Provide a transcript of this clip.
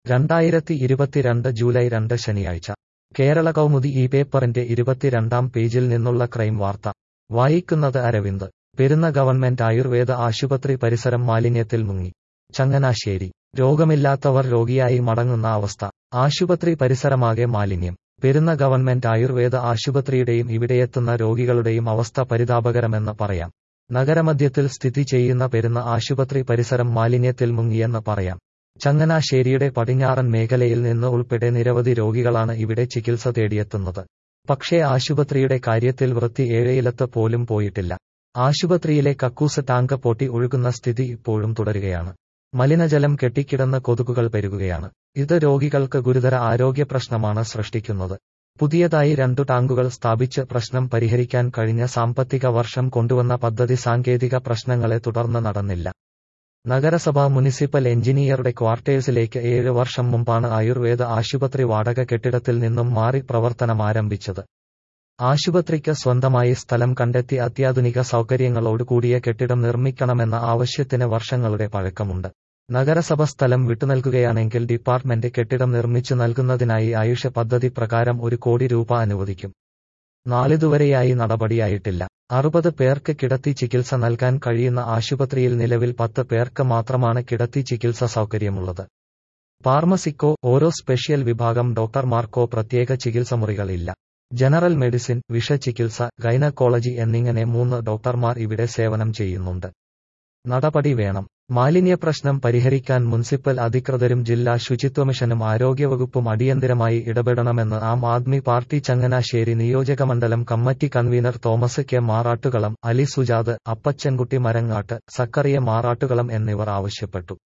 രണ്ടായിരത്തി ഇരുപത്തിരണ്ട് ജൂലൈ രണ്ട് ശനിയാഴ്ച കേരള കൗമുദി ഈ പേപ്പറിന്റെ ഇരുപത്തിരണ്ടാം പേജിൽ നിന്നുള്ള ക്രൈം വാർത്ത വായിക്കുന്നത് അരവിന്ദ് പെരുന്ന ഗവൺമെന്റ് ആയുർവേദ ആശുപത്രി പരിസരം മാലിന്യത്തിൽ മുങ്ങി ചങ്ങനാശ്ശേരി രോഗമില്ലാത്തവർ രോഗിയായി മടങ്ങുന്ന അവസ്ഥ ആശുപത്രി പരിസരമാകെ മാലിന്യം പെരുന്ന ഗവൺമെന്റ് ആയുർവേദ ആശുപത്രിയുടെയും ഇവിടെയെത്തുന്ന രോഗികളുടെയും അവസ്ഥ പരിതാപകരമെന്ന് പറയാം നഗരമധ്യത്തിൽ സ്ഥിതി ചെയ്യുന്ന പെരുന്ന ആശുപത്രി പരിസരം മാലിന്യത്തിൽ മുങ്ങിയെന്ന് പറയാം ചങ്ങനാശ്ശേരിയുടെ പടിഞ്ഞാറൻ മേഖലയിൽ നിന്ന് ഉൾപ്പെടെ നിരവധി രോഗികളാണ് ഇവിടെ ചികിത്സ തേടിയെത്തുന്നത് പക്ഷേ ആശുപത്രിയുടെ കാര്യത്തിൽ വൃത്തി ഏഴയിലത്ത് പോലും പോയിട്ടില്ല ആശുപത്രിയിലെ കക്കൂസ് ടാങ്ക് പൊട്ടി ഒഴുകുന്ന സ്ഥിതി ഇപ്പോഴും തുടരുകയാണ് മലിനജലം കെട്ടിക്കിടന്ന് കൊതുകുകൾ പെരുകുകയാണ് ഇത് രോഗികൾക്ക് ഗുരുതര ആരോഗ്യ പ്രശ്നമാണ് സൃഷ്ടിക്കുന്നത് പുതിയതായി രണ്ടു ടാങ്കുകൾ സ്ഥാപിച്ച് പ്രശ്നം പരിഹരിക്കാൻ കഴിഞ്ഞ സാമ്പത്തിക വർഷം കൊണ്ടുവന്ന പദ്ധതി സാങ്കേതിക പ്രശ്നങ്ങളെ തുടർന്ന് നടന്നില്ല നഗരസഭ മുനിസിപ്പൽ എഞ്ചിനീയറുടെ ക്വാർട്ടേഴ്സിലേക്ക് ഏഴ് വർഷം മുമ്പാണ് ആയുർവേദ ആശുപത്രി വാടക കെട്ടിടത്തിൽ നിന്നും മാറി പ്രവർത്തനമാരംഭിച്ചത് ആശുപത്രിക്ക് സ്വന്തമായി സ്ഥലം കണ്ടെത്തി അത്യാധുനിക സൗകര്യങ്ങളോട് കൂടിയ കെട്ടിടം നിർമ്മിക്കണമെന്ന ആവശ്യത്തിന് വർഷങ്ങളുടെ പഴക്കമുണ്ട് നഗരസഭ സ്ഥലം വിട്ടുനൽകുകയാണെങ്കിൽ ഡിപ്പാർട്ട്മെന്റ് കെട്ടിടം നിർമ്മിച്ചു നൽകുന്നതിനായി ആയുഷ പദ്ധതി പ്രകാരം ഒരു കോടി രൂപ അനുവദിക്കും നാളിതുവരെയായി നടപടിയായിട്ടില്ല അറുപത് പേർക്ക് കിടത്തി ചികിത്സ നൽകാൻ കഴിയുന്ന ആശുപത്രിയിൽ നിലവിൽ പത്ത് പേർക്ക് മാത്രമാണ് കിടത്തി ചികിത്സ സൗകര്യമുള്ളത് ഫാർമസിക്കോ ഓരോ സ്പെഷ്യൽ വിഭാഗം ഡോക്ടർമാർക്കോ പ്രത്യേക ചികിത്സ മുറികളില്ല ജനറൽ മെഡിസിൻ വിഷചികിത്സ ഗൈനക്കോളജി എന്നിങ്ങനെ മൂന്ന് ഡോക്ടർമാർ ഇവിടെ സേവനം ചെയ്യുന്നുണ്ട് നടപടി വേണം മാലിന്യ പ്രശ്നം പരിഹരിക്കാൻ മുനിസിപ്പൽ അധികൃതരും ജില്ലാ ശുചിത്വ മിഷനും ആരോഗ്യവകുപ്പും അടിയന്തിരമായി ഇടപെടണമെന്ന് ആം ആദ്മി പാർട്ടി ചങ്ങനാശ്ശേരി നിയോജകമണ്ഡലം committee convener Thomas K Marattukulam Ali Sujath Appachankutty Marangattu Zachariah Marattukulam എന്നിവർ ആവശ്യപ്പെട്ടു